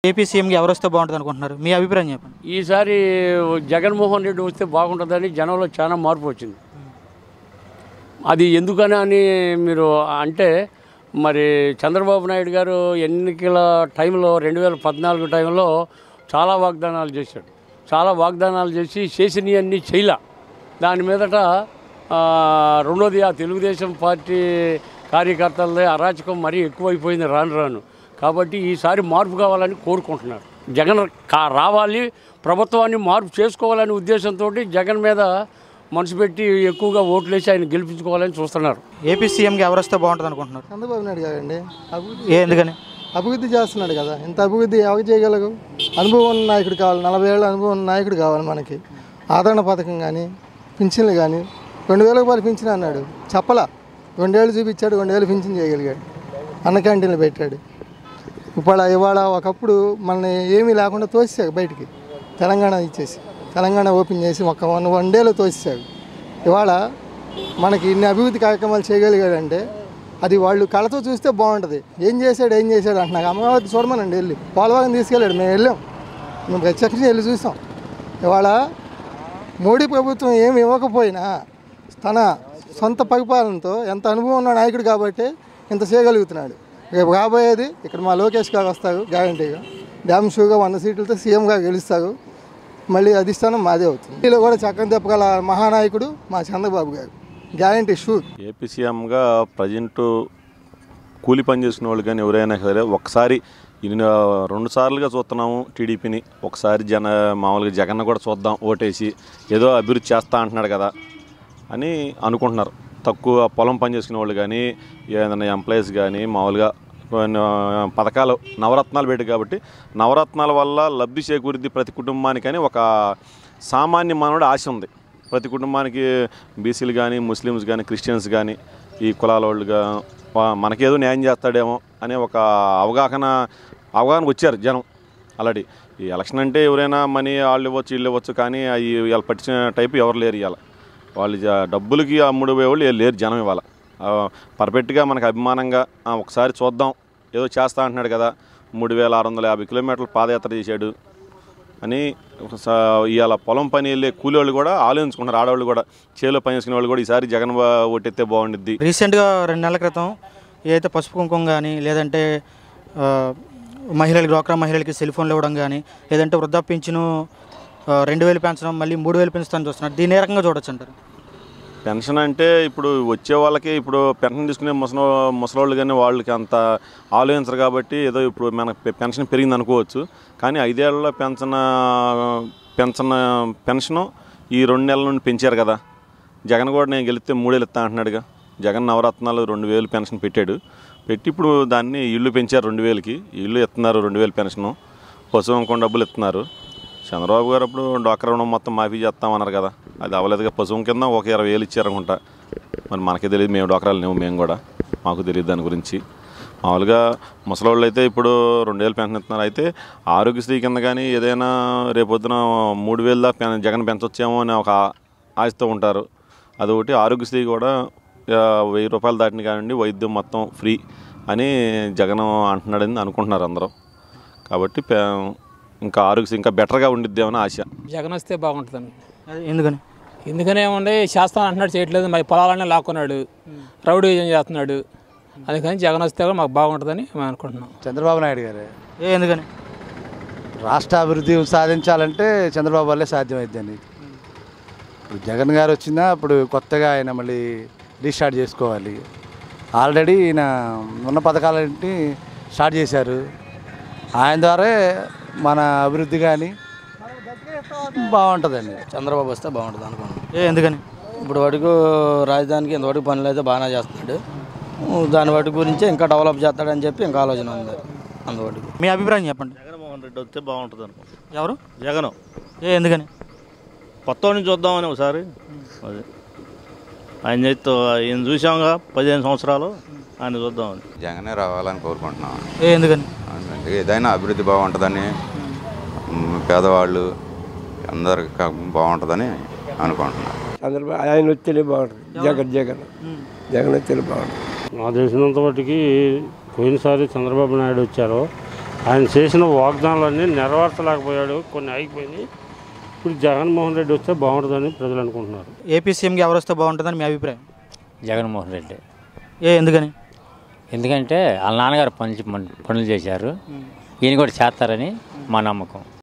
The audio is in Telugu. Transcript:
ఏపీ సీఎంకి ఎవరు వస్తే బాగుంటుంది అనుకుంటున్నారు మీ అభిప్రాయం చెప్పండి ఈసారి జగన్మోహన్ రెడ్డి వస్తే బాగుంటుందని జనంలో చాలా మార్పు వచ్చింది అది ఎందుకని అని మీరు అంటే మరి చంద్రబాబు నాయుడు గారు ఎన్నికల టైంలో రెండు వేల పద్నాలుగు టైంలో చాలా వాగ్దానాలు చేశాడు చాలా వాగ్దానాలు చేసి చేసినవన్నీ చేయలే దాని మీదట ఆ, రెండోది ఆ తెలుగుదేశం పార్టీ కార్యకర్తలదే అరాచకం మరీ ఎక్కువైపోయింది రాను రాను కాబట్టి ఈసారి మార్పు కావాలని కోరుకుంటున్నారు జగన్ కా రావాలి ప్రభుత్వాన్ని మార్పు చేసుకోవాలనే ఉద్దేశంతో జగన్ మీద మనసు పెట్టి ఎక్కువగా ఓట్లేసి ఆయన గెలిపించుకోవాలని చూస్తున్నారు ఏపీ సీఎంకి ఎవరు వస్తే బాగుంటుంది అనుకుంటున్నారు చంద్రబాబు నాయుడు గారండి అభివృద్ధి ఏ ఎందుకని అభివృద్ధి చేస్తున్నాడు కదా ఇంత అభివృద్ధి ఎవరు చేయగలరు అనుభవం ఉన్న నాయకుడు కావాలి నలభై ఏళ్ళ అనుభవం ఉన్న నాయకుడు కావాలి మనకి ఆదరణ పథకం కానీ పింఛన్లు కానీ రెండు వేల రూపాయలు పింఛన్ అన్నాడు చెప్పలా రెండేళ్ళు చూపించాడు రెండేళ్ళు పింఛన్ చేయగలిగాడు అన్న క్యాంటీన్లు పెట్టాడు ఇప్పుడు ఇవాళ ఒకప్పుడు మనని ఏమీ లేకుండా తోసేసాడు బయటికి తెలంగాణ ఇచ్చేసి తెలంగాణ ఓపెన్ చేసి ఒక వన్ వన్ డేలో తోసేసాడు ఇవాళ మనకి ఇన్ని అభివృద్ధి కార్యక్రమాలు చేయగలిగాడంటే అది వాళ్ళు కళతో చూస్తే బాగుంటుంది ఏం చేశాడు ఏం చేశాడు అంటున్నారు అమరావతి చూడమనండి వెళ్ళి పోలవరం తీసుకెళ్ళాడు మేము వెళ్ళాం మేము ప్రత్యక్షంగా వెళ్ళి చూసాం ఇవాళ మోడీ ప్రభుత్వం ఏమి ఇవ్వకపోయినా తన సొంత పరిపాలనతో ఎంత అనుభవం ఉన్న నాయకుడు కాబట్టి ఇంత చేయగలుగుతున్నాడు రేపు రాబోయేది ఇక్కడ మా లోకేష్ గారు వస్తారు గ్యారంటీగా డ్యామ్ షూగా వంద సీట్లతో సీఎంగా గెలుస్తారు మళ్ళీ అధిష్టానం మాదే అవుతుంది వీళ్ళు కూడా చక్కని చెప్పగల మహానాయకుడు మా చంద్రబాబు గారు గ్యారంటీ షూర్ ఏపీ సీఎంగా ప్రజెంట్ కూలి పని చేసుకునే వాళ్ళు కానీ ఎవరైనా సరే ఒకసారి ఇన్ని రెండు సార్లుగా చూస్తున్నాము టీడీపీని ఒకసారి జన మామూలుగా జగన్ కూడా చూద్దాం ఓటేసి ఏదో అభివృద్ధి చేస్తా అంటున్నాడు కదా అని అనుకుంటున్నారు తక్కువ పొలం పని చేసుకునే వాళ్ళు కానీ ఏదైనా ఎంప్లాయీస్ కానీ మామూలుగా కొన్ని పథకాలు నవరత్నాలు పెట్టి కాబట్టి నవరత్నాల వల్ల లబ్ధి చేకూరిద్ది ప్రతి కుటుంబానికని ఒక సామాన్య మానవుడు ఆశ ఉంది ప్రతి కుటుంబానికి బీసీలు కానీ ముస్లిమ్స్ కానీ క్రిస్టియన్స్ కానీ ఈ కులాల వాళ్ళుగా వా- మనకేదో న్యాయం చేస్తాడేమో అనే ఒక అవగాహన అవగాహనకు వచ్చారు జనం అలాంటి ఈ ఎలక్షన్ అంటే ఎవరైనా మనీ వాళ్ళు ఇవ్వచ్చు వీళ్ళు ఇవ్వచ్చు కానీ అవి వీళ్ళు పట్టించిన టైపు ఎవరు లేరు ఇవాళ వాళ్ళు జ- డబ్బులకి అమ్ముడు పోయేవాళ్ళు వీళ్ళు లేరు జనం ఇవాళ ఆ, పర్ఫెక్ట్గా మనకు అభిమానంగా ఆ, ఒకసారి చూద్దాం ఏదో చేస్తా అంటున్నాడు కదా మూడు వేల ఆరు వందల యాభై కిలోమీటర్లు పాదయాత్ర చేశాడు అని స- ఇవాళ పొలం పని వెళ్ళే కూలి వాళ్ళు కూడా ఆలోచించుకుంటున్నారు ఆడవాళ్ళు కూడా చేలో పని చేసుకునే వాళ్ళు కూడా ఈసారి జగన్ బా- ఓటెత్తే బాగుండిద్ది రీసెంట్గా రెండు నెలల క్రితం ఏదైతే పసుపు కుంకుమ కానీ లేదంటే ఆ, మహిళలకి డ్వాక్రా మహిళలకి సెల్ ఫోన్లు ఇవ్వడం కానీ లేదంటే వృద్ధాప్య పింఛను ఆ, రెండు వేలు పెంచడం మళ్ళీ మూడు వేలు పెంచుతాను చూస్తున్నారు దీన్ని ఏ రకంగా చూడొచ్చు అంటారు పెన్షన్ అంటే ఇప్పుడు వచ్చే వాళ్ళకి ఇప్పుడు పెన్షన్ తీసుకునే ముసలి ముసలోళ్ళు కానీ వాళ్ళకి అంత ఆలోచించరు కాబట్టి ఏదో ఇప్పుడు మనకు పె- పెన్షన్ పెరిగింది అనుకోవచ్చు కానీ ఐదేళ్లలో పెన్షన్ పెన్షన్ పెన్షను ఈ రెండు నెలల నుండి పెంచారు కదా జగన్ కూడా నేను గెలిస్తే మూడేళ్ళు ఇస్తా అంటున్నాడుగా జగన్ నవరత్నాలు రెండు వేలు పెన్షన్ పెట్టాడు పెట్టి ఇప్పుడు దాన్ని ఇల్లు పెంచారు రెండు వేలకి ఇల్లు ఇస్తున్నారు రెండు వేలు పెన్షను పశువు అమ్ముకుని డబ్బులు ఇస్తున్నారు చంద్రబాబు గారు అప్పుడు డ్వాక్రా రుణం మొత్తం మాఫీ చేస్తామన్నారు కదా అది అవ్వలేదుగా పశువు కింద ఒక ఇరవై వేలు ఇచ్చారనుకుంటా మరి మనకే తెలియదు మేము డ్వాక్రాలు లేవు మేము కూడా మాకు తెలియదు దాని గురించి మామూలుగా ముసలోళ్ళు అయితే ఇప్పుడు రెండు వేలు పెన్షన్ ఇస్తున్నారు అయితే ఆరోగ్యశ్రీ కింద కానీ ఏదైనా రేపొద్దున మూడు వేలు దాకా పెన్- జగన్ పెంచొచ్చేమో అని ఒక ఆశతో ఉంటారు అదొకటి ఆరోగ్యశ్రీ కూడా ఆ, వెయ్యి రూపాయలు దాటిన కానివ్వండి వైద్యం మొత్తం ఫ్రీ అని జగన్ అంటున్నాడని అనుకుంటున్నారు అందరూ కాబట్టి పే- ఇంకా ఆరోగ్యశ్రీ ఇంకా బెటర్గా ఉండిద్దేమని ఆశ జగన్ వస్తే బాగుంటుందండి అది ఎందుకని ఎందుకనే ఏముంది చేస్తాను అంటున్నాడు చేయట్లేదు మరి పొలాలన్నీ లాక్కున్నాడు రౌడీ ఏం చేస్తున్నాడు అందుకని జగన్ వస్తే కూడా మాకు బాగుంటుందని మేము అనుకుంటున్నాం చంద్రబాబు నాయుడు గారు ఏ ఎందుకని రాష్ట్ర అభివృద్ధి సాధించాలంటే చంద్రబాబు వల్లే సాధ్యమైద్దండి ఇప్పుడు జగన్ గారు వచ్చినా ఇప్పుడు కొత్తగా ఆయన మళ్ళీ రీస్టార్ట్ చేసుకోవాలి ఆల్రెడీ ఈయన ఉన్న పథకాలన్నింటినీ స్టార్ట్ చేశారు ఆయన ద్వారా మన అభివృద్ధి కానీ బాగుంటుందండి చంద్రబాబు వస్తే బాగుంటుంది అనుకున్నాను ఏ ఎందుకని ఇప్పుడు వరకు రాజధానికి ఇంతవరకు పనులు అయితే బాగానే చేస్తున్నాడు దాని వాటి గురించి ఇంకా డెవలప్ చేస్తాడని చెప్పి ఇంకా ఆలోచన ఉంది అందువరకు మీ అభిప్రాయం చెప్పండి జగన్మోహన్ రెడ్డి వస్తే బాగుంటుంది అనుకో ఎవరు జగన్ ఏ ఎందుకని కొత్త వాడిని చూద్దామని ఒకసారి అది ఆయన చేస్తూ ఆయన చూసాంగా పదిహేను సంవత్సరాలు ఆయన చూద్దామని జగనే రావాలని కోరుకుంటున్నాం ఏ ఎందుకని అందుకే ఏదైనా అభివృద్ధి బాగుంటుందని మ్, పేదవాళ్ళు అందరికి బాగుంటుందని అనుకుంటున్నాం చంద్రబాబు ఆయన వస్తేనే బాగుంటుంది జగన్ జగన్ జగన్ వస్తేనే బాగుంటుంది నాకు తెలిసినంత మట్టుకి పోయినసారి చంద్రబాబు నాయుడు వచ్చారు ఆయన చేసిన వాగ్దానాలన్నీ నెరవేర్చలేకపోయాడు కొన్ని ఆగిపోయినాయి ఇప్పుడు జగన్మోహన్ రెడ్డి వస్తే బాగుంటుందని ప్రజలు అనుకుంటున్నారు ఏపీ సీఎంకి ఎవరు వస్తే బాగుంటుందని మీ అభిప్రాయం జగన్మోహన్ రెడ్డి ఏ ఎందుకని ఎందుకంటే వాళ్ళ నాన్నగారు పని పనులు చేశారు ఈయన కూడా చేస్తారని మా నమ్మకం